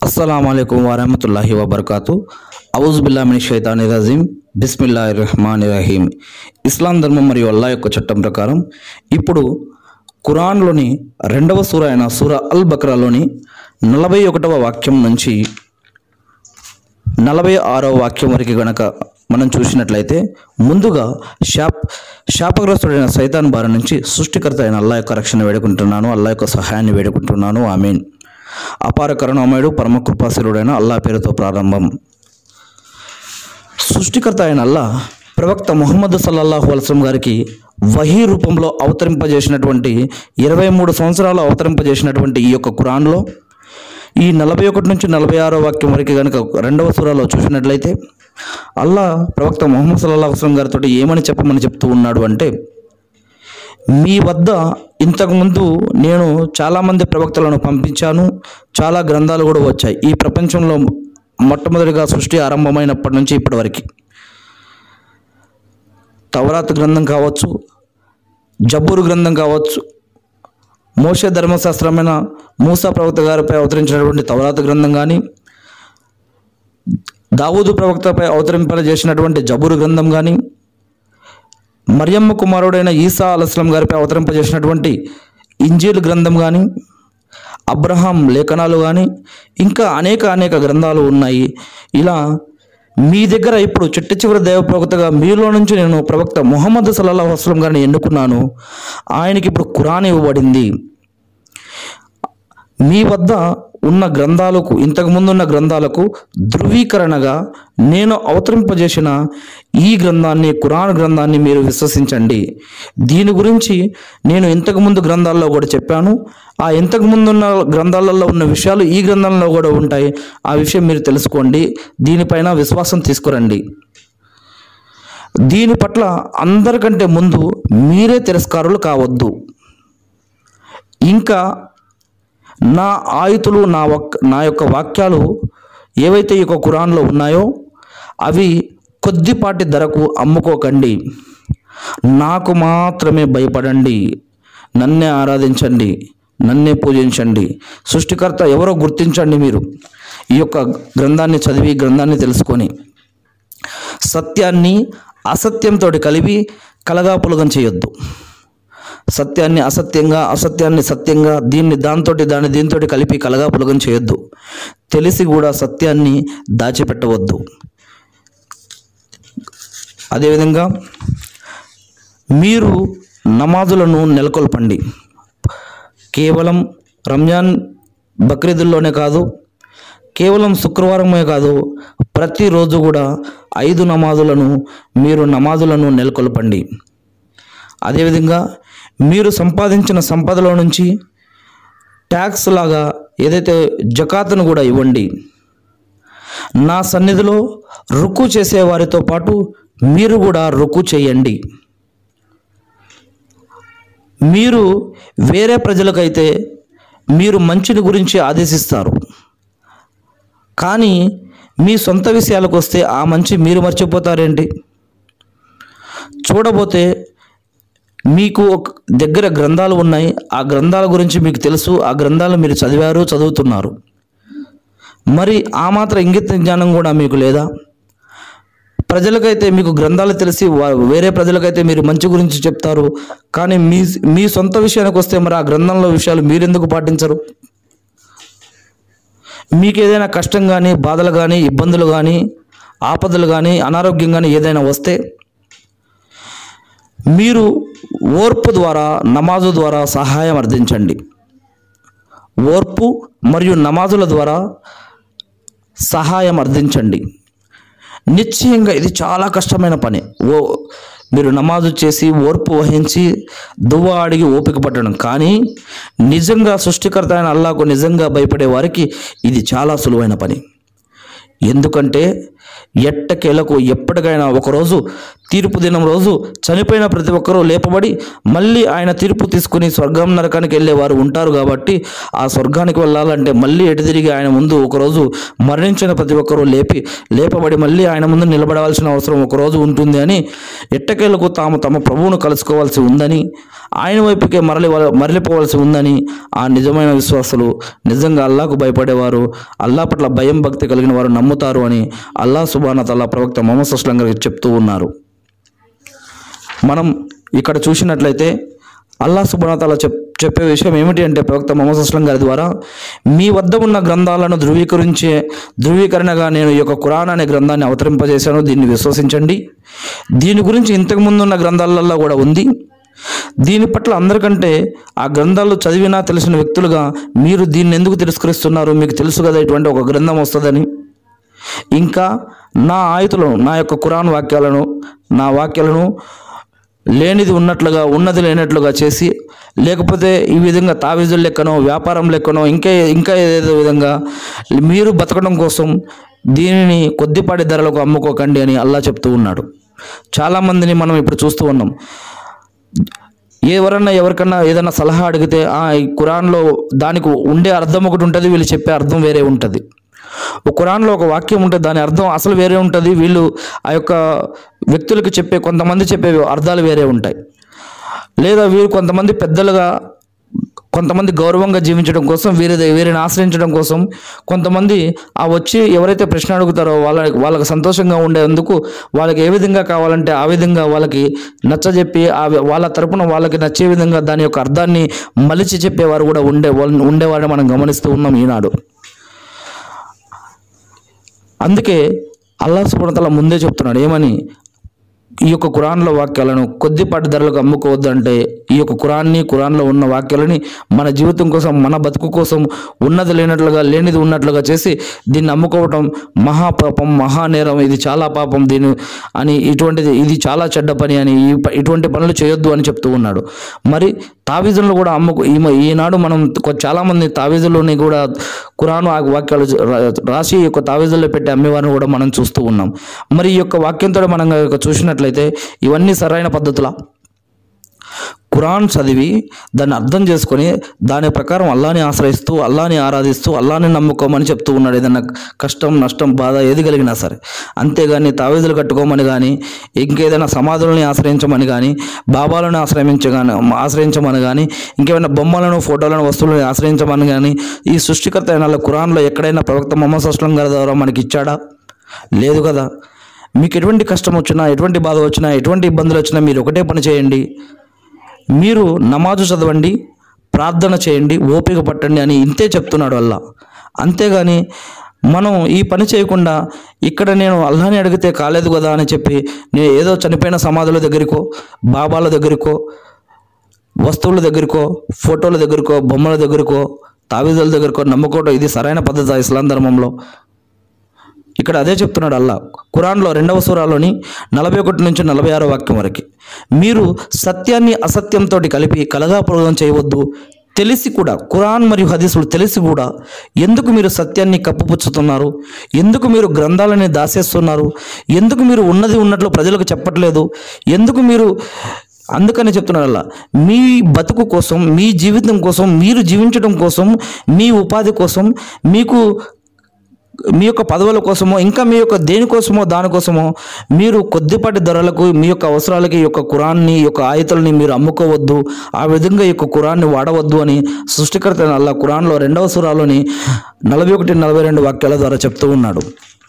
అస్సలం అయికం వరహమతుల్లాహి వబర్కాతు అవుజుబిల్లామిని షైతాని రజీం బిస్మిల్లా రహమాన్ రహీం ఇస్లాం ధర్మం మరియు అల్లా యొక్క చట్టం ప్రకారం ఇప్పుడు ఖురాన్లోని రెండవ సూర అయిన సూర అల్ బక్రాలోని నలభై ఒకటవ వాక్యం నుంచి నలభై ఆరవ వాక్యం వరకు గనక మనం చూసినట్లయితే ముందుగా శాప్ శాపగ్రస్తుడైన సైతాన్ బారి నుంచి సృష్టికర్త అయిన అల్లా యొక్క రక్షణ వేడుకుంటున్నాను అల్లా యొక్క సహాయాన్ని వేడుకుంటున్నాను ఆమెన్ అపార కరుణామయుడు పరమ కృపాశీలుడైన అల్లా పేరుతో ప్రారంభం సృష్టికర్త అయిన అల్లా ప్రవక్త ముహమ్మద్ సల్లల్లాహు అలసం గారికి వహీ రూపంలో అవతరింపజేసినటువంటి ఇరవై మూడు సంవత్సరాలు అవతరింపజేసినటువంటి ఈ యొక్క ఖురాన్లో ఈ నలభై ఒకటి నుంచి నలభై ఆరో వాక్యం వరకు కనుక రెండవ సూరాలో చూసినట్లయితే అల్లా ప్రవక్త ముహమ్మద్ సల్లాహు అస్లం గారితో ఏమని చెప్పమని చెప్తూ ఉన్నాడు అంటే మీ వద్ద ఇంతకుముందు నేను చాలామంది ప్రవక్తలను పంపించాను చాలా గ్రంథాలు కూడా వచ్చాయి ఈ ప్రపంచంలో మొట్టమొదటిగా సృష్టి ఆరంభమైనప్పటి నుంచి ఇప్పటివరకు తవరాత్ గ్రంథం కావచ్చు జబ్బూరు గ్రంథం కావచ్చు మోషే ధర్మశాస్త్రమైన మూసా ప్రవక్త గారిపై అవతరించినటువంటి తవరాత గ్రంథం కానీ దావూదు ప్రవక్తపై అవతరింపజేసినటువంటి జబూరు గ్రంథం కానీ మరియమ్మ కుమారుడైన ఈసా అలస్లం గారిపై అవతరింపజేసినటువంటి ఇంజీల్ గ్రంథం కానీ అబ్రహాం లేఖనాలు కానీ ఇంకా అనేక అనేక గ్రంథాలు ఉన్నాయి ఇలా మీ దగ్గర ఇప్పుడు చిట్ట చివరి దైవ ప్రవక్తగా మీలో నుంచి నేను ప్రవక్త ముహమ్మద్ సల్లాహు వస్లం గారిని ఎన్నుకున్నాను ఆయనకి ఇప్పుడు ఖురాన్ ఇవ్వబడింది మీ వద్ద ఉన్న గ్రంథాలకు ఇంతకుముందు ఉన్న గ్రంథాలకు ధృవీకరణగా నేను అవతరింపజేసిన ఈ గ్రంథాన్ని ఖురాన్ గ్రంథాన్ని మీరు విశ్వసించండి దీని గురించి నేను ఇంతకుముందు గ్రంథాల్లో కూడా చెప్పాను ఆ ఇంతకుముందు ఉన్న గ్రంథాలలో ఉన్న విషయాలు ఈ గ్రంథంలో కూడా ఉంటాయి ఆ విషయం మీరు తెలుసుకోండి దీనిపైన విశ్వాసం తీసుకురండి దీని పట్ల అందరికంటే ముందు మీరే తిరస్కారులు కావద్దు ఇంకా నా ఆయుతులు నా వక్ నా యొక్క వాక్యాలు ఏవైతే ఈ యొక్క ఖురాన్లో ఉన్నాయో అవి కొద్దిపాటి ధరకు అమ్ముకోకండి నాకు మాత్రమే భయపడండి నన్నే ఆరాధించండి నన్నే పూజించండి సృష్టికర్త ఎవరో గుర్తించండి మీరు ఈ యొక్క గ్రంథాన్ని చదివి గ్రంథాన్ని తెలుసుకొని సత్యాన్ని అసత్యంతో కలిపి కలగాపులగం చేయొద్దు సత్యాన్ని అసత్యంగా అసత్యాన్ని సత్యంగా దీన్ని దాంతో దాన్ని దీంతో కలిపి కలగాపులగం చేయొద్దు తెలిసి కూడా సత్యాన్ని దాచిపెట్టవద్దు అదేవిధంగా మీరు నమాజులను నెలకొల్పండి కేవలం రంజాన్ బక్రీదుల్లోనే కాదు కేవలం శుక్రవారమే కాదు ప్రతిరోజు కూడా ఐదు నమాజులను మీరు నమాజులను నెలకొల్పండి అదేవిధంగా మీరు సంపాదించిన సంపదలో నుంచి ట్యాక్స్ లాగా ఏదైతే జకాతును కూడా ఇవ్వండి నా సన్నిధిలో రుక్కు చేసే వారితో పాటు మీరు కూడా రుక్కు చేయండి మీరు వేరే ప్రజలకైతే మీరు మంచిని గురించి ఆదేశిస్తారు కానీ మీ సొంత విషయాలకు వస్తే ఆ మంచి మీరు మర్చిపోతారేంటి చూడబోతే మీకు ఒక దగ్గర గ్రంథాలు ఉన్నాయి ఆ గ్రంథాల గురించి మీకు తెలుసు ఆ గ్రంథాలు మీరు చదివారు చదువుతున్నారు మరి ఆ మాత్రం ఇంగిత జ్ఞానం కూడా మీకు లేదా ప్రజలకైతే మీకు గ్రంథాలు తెలిసి వా- వేరే ప్రజలకైతే మీరు మంచి గురించి చెప్తారు కానీ మీ మీ సొంత విషయానికి వస్తే మరి ఆ గ్రంథంలో విషయాలు మీరెందుకు పాటించరు మీకు ఏదైనా కష్టం కానీ బాధలు కానీ ఇబ్బందులు కానీ ఆపదలు కానీ అనారోగ్యం కానీ ఏదైనా వస్తే మీరు ఓర్పు ద్వారా నమాజు ద్వారా సహాయం అర్థించండి ఓర్పు మరియు నమాజుల ద్వారా సహాయం అర్థించండి నిశ్చయంగా ఇది చాలా కష్టమైన పని ఓ మీరు నమాజు చేసి ఓర్పు వహించి దువ్వ అడిగి ఓపిక పట్టడం కానీ నిజంగా సృష్టికర్త అయిన అల్లాకు నిజంగా భయపడే వారికి ఇది చాలా సులువైన పని ఎందుకంటే ఎట్టకేలకు ఎప్పటికైనా ఒకరోజు తీర్పు దినం రోజు చనిపోయిన ప్రతి ఒక్కరూ లేపబడి మళ్ళీ ఆయన తీర్పు తీసుకుని స్వర్గం నరకానికి వెళ్ళే వారు ఉంటారు కాబట్టి ఆ స్వర్గానికి వెళ్ళాలంటే మళ్ళీ ఎటు తిరిగి ఆయన ముందు ఒకరోజు మరణించిన ప్రతి ఒక్కరూ లేపి లేపబడి మళ్ళీ ఆయన ముందు నిలబడవలసిన అవసరం ఒకరోజు ఉంటుంది అని ఎట్టకేలకు తాము తమ ప్రభువును కలుసుకోవాల్సి ఉందని ఆయన వైపుకే మరలి మరలిపోవాల్సి ఉందని ఆ నిజమైన విశ్వాసులు నిజంగా అల్లాకు భయపడేవారు అల్లా పట్ల భయం భక్తి కలిగిన వారు నమ్ముతారు అని అల్లా సుబాన తల్లా ప్రవక్త మొహమ్మద్ సుస్లం గారికి చెప్తూ ఉన్నారు మనం ఇక్కడ చూసినట్లయితే అల్లా సుబానతాల చెప్ చెప్పే విషయం ఏమిటి అంటే ప్రవక్త మొహమ్మద్ అస్లం గారి ద్వారా మీ వద్ద ఉన్న గ్రంథాలను ధృవీకరించే ధృవీకరణగా నేను ఈ యొక్క ఖురాన్ అనే గ్రంథాన్ని అవతరింపజేశాను దీన్ని విశ్వసించండి దీని గురించి ఇంతకు ముందు ఉన్న గ్రంథాలలో కూడా ఉంది దీని పట్ల అందరికంటే ఆ గ్రంథాలు చదివినా తెలిసిన వ్యక్తులుగా మీరు దీన్ని ఎందుకు తిరస్కరిస్తున్నారు మీకు తెలుసు కదా ఇటువంటి ఒక గ్రంథం వస్తుందని ఇంకా నా ఆయుతులను నా యొక్క ఖురాన్ వాక్యాలను నా వాక్యాలను లేనిది ఉన్నట్లుగా ఉన్నది లేనట్లుగా చేసి లేకపోతే ఈ విధంగా తావీజుల లెక్కనో వ్యాపారం లెక్కనో ఇంకా ఇంకా ఏదేదో విధంగా మీరు బతకడం కోసం దీనిని కొద్దిపాటి ధరలకు అమ్ముకోకండి అని అల్లా చెప్తూ ఉన్నాడు చాలామందిని మనం ఇప్పుడు చూస్తూ ఉన్నాం ఎవరన్నా ఎవరికన్నా ఏదైనా సలహా అడిగితే ఆ ఈ ఖురాన్లో దానికి ఉండే అర్థం ఒకటి ఉంటుంది వీళ్ళు చెప్పే అర్థం వేరే ఉంటుంది ఒక ఖురాన్లో ఒక వాక్యం ఉంటుంది దాని అర్థం అసలు వేరే ఉంటుంది వీళ్ళు ఆ యొక్క వ్యక్తులకు చెప్పే కొంతమంది చెప్పే అర్థాలు వేరే ఉంటాయి లేదా వీరు కొంతమంది పెద్దలుగా కొంతమంది గౌరవంగా జీవించడం కోసం వీరి వీరిని ఆశ్రయించడం కోసం కొంతమంది ఆ వచ్చి ఎవరైతే ప్రశ్న అడుగుతారో వాళ్ళ వాళ్ళకి సంతోషంగా ఉండేందుకు వాళ్ళకి ఏ విధంగా కావాలంటే ఆ విధంగా వాళ్ళకి నచ్చజెప్పి ఆ వి- వాళ్ళ తరపున వాళ్ళకి నచ్చే విధంగా దాని యొక్క అర్థాన్ని మలిచి చెప్పేవారు కూడా ఉండే వాళ్ళు ఉండేవాడిని మనం గమనిస్తూ ఉన్నాం ఈనాడు అందుకే అల్లా సుబ్రతల ముందే చెప్తున్నాడు ఏమని ఈ యొక్క ఖురాన్లో వాక్యాలను కొద్దిపాటి ధరలకు అమ్ముకోవద్దు అంటే ఈ యొక్క ఖురాన్ని ఖురాన్లో ఉన్న వాక్యాలని మన జీవితం కోసం మన బతుకు కోసం ఉన్నది లేనట్లుగా లేనిది ఉన్నట్లుగా చేసి దీన్ని అమ్ముకోవటం మహాపాపం మహానేరం ఇది చాలా పాపం దీని అని ఇటువంటిది ఇది చాలా చెడ్డ పని అని ఈ ప- ఇటువంటి పనులు చేయొద్దు అని చెప్తూ ఉన్నాడు మరి తావీజులను కూడా అమ్ముకు ఈ ఈనాడు మనం కొ- చాలామంది తావీజులని కూడా ఖురాను ఆ వాక్యాలు రా- రాసి ఈ యొక్క తావీజుల్లో పెట్టి అమ్మేవారిని కూడా మనం చూస్తూ ఉన్నాం మరి ఈ యొక్క వాక్యంతో మనం కనుక చూసినట్లయితే ఇవన్నీ సరైన పద్ధతులా ఖురాన్ చదివి దాన్ని అర్థం చేసుకొని దాని ప్రకారం అల్లాని ఆశ్రయిస్తూ అల్లాని ఆరాధిస్తూ అల్లాని నమ్ముకోమని చెప్తూ ఉన్నాడు ఏదైనా కష్టం నష్టం బాధ ఏది కలిగినా సరే అంతేగాని తావీదులు కట్టుకోమని కానీ ఇంకేదైనా సమాధులని ఆశ్రయించమని కానీ బాబాలను ఆశ్రయించగాని ఆశ్రయించమని కానీ ఇంకేమైనా బొమ్మలను ఫోటోలను వస్తువులను ఆశ్రయించమని కానీ ఈ సృష్టికర్త అయిన అల్లా ఖురాన్లో ఎక్కడైనా ప్రవక్త మొహమ్మద్ అస్లం గారి ద్వారా మనకి ఇచ్చాడా లేదు కదా మీకు ఎటువంటి కష్టం వచ్చినా ఎటువంటి బాధ వచ్చినా ఎటువంటి ఇబ్బందులు వచ్చినా మీరు ఒకటే పని చేయండి మీరు నమాజు చదవండి ప్రార్థన చేయండి ఓపిక పట్టండి అని ఇంతే చెప్తున్నాడు అల్లా అంతేగాని మనం ఈ పని చేయకుండా ఇక్కడ నేను అల్లాని అడిగితే కాలేదు కదా అని చెప్పి నేను ఏదో చనిపోయిన సమాధుల దగ్గరికో బాబాల దగ్గరికో వస్తువుల దగ్గరకో ఫోటోల దగ్గరకో బొమ్మల దగ్గరకో తావీదుల దగ్గరకో నమ్ముకోవటం ఇది సరైన పద్ధతి ఇస్లాం ధర్మంలో ఇక్కడ అదే చెప్తున్నాడు అల్లా ఖురాన్లో రెండవ సూరాలోని నలభై ఒకటి నుంచి నలభై ఆరో వాక్యం వరకు మీరు సత్యాన్ని అసత్యంతో కలిపి కలగాపులగం చేయవద్దు తెలిసి కూడా ఖురాన్ మరియు హదీసులు తెలిసి కూడా ఎందుకు మీరు సత్యాన్ని కప్పుపుచ్చుతున్నారు ఎందుకు మీరు గ్రంథాలని దాసేస్తున్నారు ఎందుకు మీరు ఉన్నది ఉన్నట్లు ప్రజలకు చెప్పట్లేదు ఎందుకు మీరు అందుకని చెప్తున్నాడు అలా మీ బతుకు కోసం మీ జీవితం కోసం మీరు జీవించడం కోసం మీ ఉపాధి కోసం మీకు మీ యొక్క పదవుల కోసమో ఇంకా మీ యొక్క దేనికోసమో దానికోసమో మీరు కొద్దిపాటి ధరలకు మీ యొక్క అవసరాలకి ఈ యొక్క కురాన్ని ఈ యొక్క ఆయుతల్ని మీరు అమ్ముకోవద్దు ఆ విధంగా ఈ యొక్క కురాన్ని వాడవద్దు అని సృష్టికర్త అయిన అల్లా కురాన్లో రెండవ సురాలోని నలభై ఒకటి నలభై రెండు వాక్యాల ద్వారా చెప్తూ ఉన్నాడు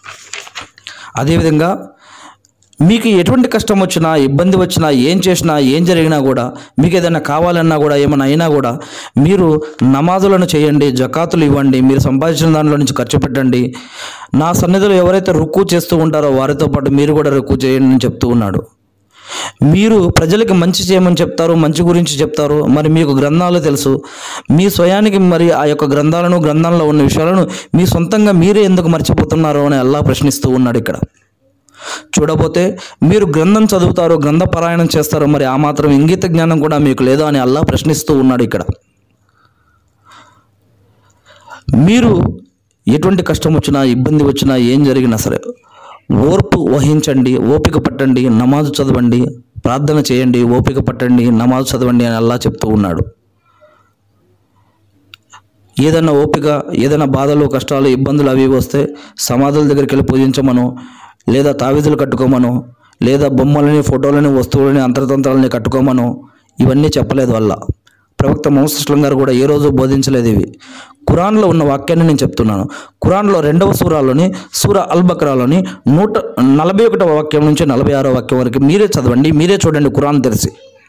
అదేవిధంగా మీకు ఎటువంటి కష్టం వచ్చినా ఇబ్బంది వచ్చినా ఏం చేసినా ఏం జరిగినా కూడా మీకు ఏదైనా కావాలన్నా కూడా ఏమైనా అయినా కూడా మీరు నమాజులను చేయండి జకాతులు ఇవ్వండి మీరు సంపాదించిన దానిలో నుంచి ఖర్చు పెట్టండి నా సన్నిధిలో ఎవరైతే రుక్కు చేస్తూ ఉంటారో వారితో పాటు మీరు కూడా రుక్కు చేయండి అని చెప్తూ ఉన్నాడు మీరు ప్రజలకి మంచి చేయమని చెప్తారు మంచి గురించి చెప్తారు మరి మీకు గ్రంథాలు తెలుసు మీ స్వయానికి మరి ఆ యొక్క గ్రంథాలను గ్రంథాల్లో ఉన్న విషయాలను మీ సొంతంగా మీరే ఎందుకు మర్చిపోతున్నారో అని అల్లా ప్రశ్నిస్తూ ఉన్నాడు ఇక్కడ చూడబోతే మీరు గ్రంథం చదువుతారు గ్రంథ పారాయణం చేస్తారు మరి ఆ మాత్రం ఇంగిత జ్ఞానం కూడా మీకు లేదా అని అల్లా ప్రశ్నిస్తూ ఉన్నాడు ఇక్కడ మీరు ఎటువంటి కష్టం వచ్చినా ఇబ్బంది వచ్చినా ఏం జరిగినా సరే ఓర్పు వహించండి ఓపిక పట్టండి నమాజు చదవండి ప్రార్థన చేయండి ఓపిక పట్టండి నమాజు చదవండి అని అల్లా చెప్తూ ఉన్నాడు ఏదైనా ఓపిక ఏదైనా బాధలు కష్టాలు ఇబ్బందులు అవి ఇవి వస్తే సమాధుల దగ్గరికి వెళ్ళి పూజించమను లేదా తావీదులు కట్టుకోమను లేదా బొమ్మలని ఫోటోలని వస్తువులని అంతర్తంత్రాలని కట్టుకోమను ఇవన్నీ చెప్పలేదు వల్ల ప్రవక్త మోసస్లం గారు కూడా ఏ రోజు బోధించలేదు ఇవి ఖురాన్లో ఉన్న వాక్యాన్ని నేను చెప్తున్నాను ఖురాన్లో రెండవ సూరాలోని సూర అల్ బక్రాలోని నూట నలభై ఒకటవ వాక్యం నుంచి నలభై ఆరో వాక్యం వరకు మీరే చదవండి మీరే చూడండి ఖురాన్ తెరిచి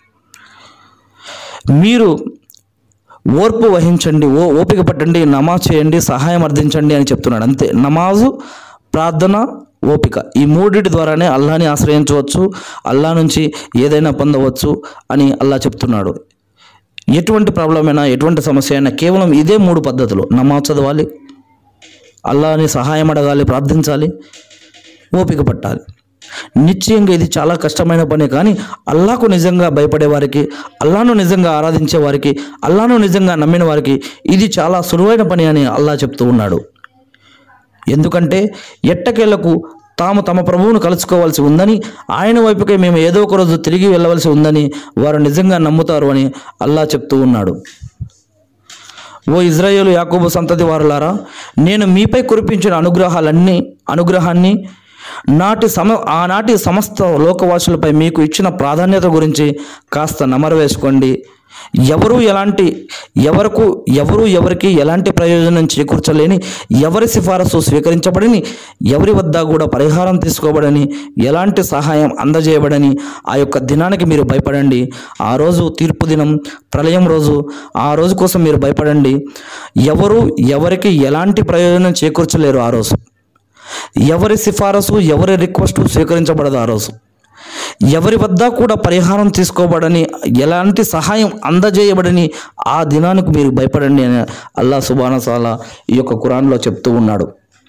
మీరు ఓర్పు వహించండి ఓ ఓపిక పట్టండి నమాజ్ చేయండి సహాయం అర్థించండి అని చెప్తున్నాడు అంతే నమాజు ప్రార్థన ఓపిక ఈ మూడిటి ద్వారానే అల్లాని ఆశ్రయించవచ్చు అల్లా నుంచి ఏదైనా పొందవచ్చు అని అల్లా చెప్తున్నాడు ఎటువంటి ప్రాబ్లం అయినా ఎటువంటి సమస్య అయినా కేవలం ఇదే మూడు పద్ధతులు నమాజ్ చదవాలి అల్లాని సహాయం అడగాలి ప్రార్థించాలి ఓపిక పట్టాలి నిశ్చయంగా ఇది చాలా కష్టమైన పని కానీ అల్లాకు నిజంగా భయపడే వారికి అల్లాను నిజంగా ఆరాధించే వారికి అల్లాను నిజంగా నమ్మిన వారికి ఇది చాలా సులువైన పని అని అల్లా చెప్తూ ఉన్నాడు ఎందుకంటే ఎట్టకేలకు తాము తమ ప్రభువును కలుసుకోవాల్సి ఉందని ఆయన వైపుకే మేము ఏదో ఒక రోజు తిరిగి వెళ్ళవలసి ఉందని వారు నిజంగా నమ్ముతారు అని అల్లా చెప్తూ ఉన్నాడు ఓ ఇజ్రాయేలు యాకోబు సంతతి వారులారా నేను మీపై కురిపించిన అనుగ్రహాలన్నీ అనుగ్రహాన్ని నాటి సమ ఆనాటి సమస్త లోకవాసులపై మీకు ఇచ్చిన ప్రాధాన్యత గురించి కాస్త నమరు వేసుకోండి ఎవరు ఎలాంటి ఎవరకు ఎవరు ఎవరికి ఎలాంటి ప్రయోజనం చేకూర్చలేని ఎవరి సిఫారసు స్వీకరించబడని ఎవరి వద్ద కూడా పరిహారం తీసుకోబడని ఎలాంటి సహాయం అందజేయబడని ఆ యొక్క దినానికి మీరు భయపడండి ఆ రోజు తీర్పు దినం ప్రళయం రోజు ఆ రోజు కోసం మీరు భయపడండి ఎవరు ఎవరికి ఎలాంటి ప్రయోజనం చేకూర్చలేరు ఆ రోజు ఎవరి సిఫారసు ఎవరి రిక్వెస్ట్ స్వీకరించబడదు ఆ రోజు ఎవరి వద్ద కూడా పరిహారం తీసుకోబడని ఎలాంటి సహాయం అందజేయబడని ఆ దినానికి మీరు భయపడండి అని అల్లా సుబానసాల ఈ యొక్క ఖురాన్లో చెప్తూ ఉన్నాడు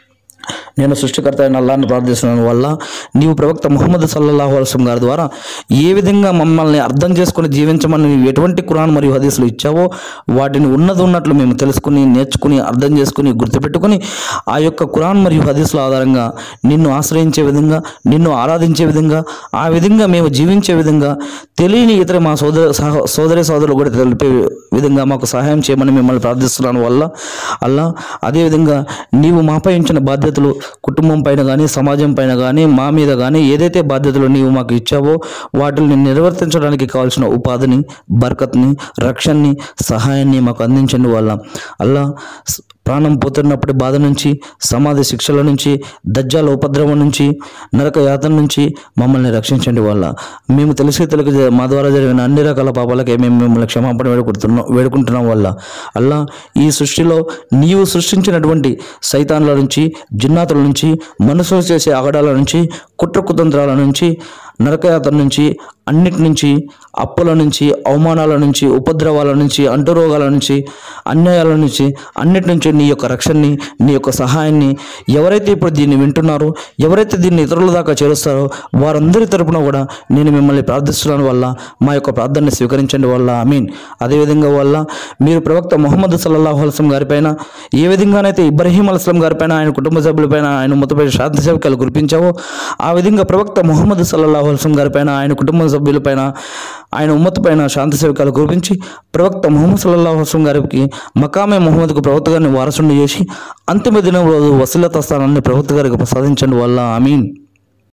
నేను సృష్టికర్త అయిన అల్లాన్ని ప్రార్థిస్తున్నాను వల్ల నీవు ప్రవక్త ముహమ్మద్ సల్లల్లాహు అలసం గారి ద్వారా ఏ విధంగా మమ్మల్ని అర్థం చేసుకుని జీవించమని నీవు ఎటువంటి కురాన్ మరియు హదీసులు ఇచ్చావో వాటిని ఉన్నది ఉన్నట్లు మేము తెలుసుకుని నేర్చుకుని అర్థం చేసుకుని గుర్తుపెట్టుకుని ఆ యొక్క కురాన్ మరియు హదీసుల ఆధారంగా నిన్ను ఆశ్రయించే విధంగా నిన్ను ఆరాధించే విధంగా ఆ విధంగా మేము జీవించే విధంగా తెలియని ఇతర మా సోదర సహ సోదరి సోదరులు కూడా తెలిపే విధంగా మాకు సహాయం చేయమని మిమ్మల్ని ప్రార్థిస్తున్నాను వల్ల అల్లా అదేవిధంగా నీవు మాపై ఉంచిన బాధ్యతలు కుటుంబం పైన కానీ సమాజం పైన కానీ మా మీద కానీ ఏదైతే బాధ్యతలు నీవు మాకు ఇచ్చావో వాటిని నిర్వర్తించడానికి కావాల్సిన ఉపాధిని బర్కత్ని రక్షణని సహాయాన్ని మాకు అందించండి వల్ల అల్లా స్- ప్రాణం పోతున్నప్పటి బాధ నుంచి సమాధి శిక్షల నుంచి దజ్జాల ఉపద్రవం నుంచి నరక యాతన నుంచి మమ్మల్ని రక్షించండి వల్ల మేము తెలిసి తెలియక జ- మా ద్వారా జరిగిన అన్ని రకాల పాపాలకే మేము మిమ్మల్ని క్షమాపణ వేడుకుంటున్నాం వేడుకుంటున్నాం వల్ల అల్లా ఈ సృష్టిలో నీవు సృష్టించినటువంటి సైతాన్ల నుంచి జిన్నాతుల నుంచి మనుషులు చేసే అగడాల నుంచి కుట్ర కుతంత్రాల నుంచి నరకయాత్ర నుంచి అన్నిటి నుంచి అప్పుల నుంచి అవమానాల నుంచి ఉపద్రవాల నుంచి అంటురోగాల నుంచి అన్యాయాల నుంచి అన్నిటి నుంచి నీ యొక్క రక్షణని నీ యొక్క సహాయాన్ని ఎవరైతే ఇప్పుడు దీన్ని వింటున్నారో ఎవరైతే దీన్ని ఇతరుల దాకా చేరుస్తారో వారందరి తరపున కూడా నేను మిమ్మల్ని ప్రార్థిస్తున్నాను వల్ల మా యొక్క ప్రార్థనని స్వీకరించండి వల్ల ఐ మీన్ అదేవిధంగా వల్ల మీరు ప్రవక్త మొహమ్మద్ సల్లాహు అల్సం గారిపైన ఏ విధంగానైతే ఇబ్రహీం అల్స్లం గారిపైన ఆయన కుటుంబ సభ్యులపైన ఆయన మొత్తపై శాంతి సేవకాలు కురిపించావో ఆ విధంగా ప్రవక్త మొహమ్మద్ సల్లాహు అల్సం గారిపైన ఆయన కుటుంబ సభ్యులపైన ఆయన ఉమ్మత్ పైన శాంతి సేవకాలు కురిపించి ప్రవక్త మొహమ్మద్ సల్లాహు అల్సం గారికి మకామే మొహమ్మద్కు ప్రవక్త గారిని వారసుని చేసి అంతిమ దినం రోజు వసీలత స్థానాన్ని ప్రవక్త గారికి ప్రసాదించండి వల్ల ఐ మీన్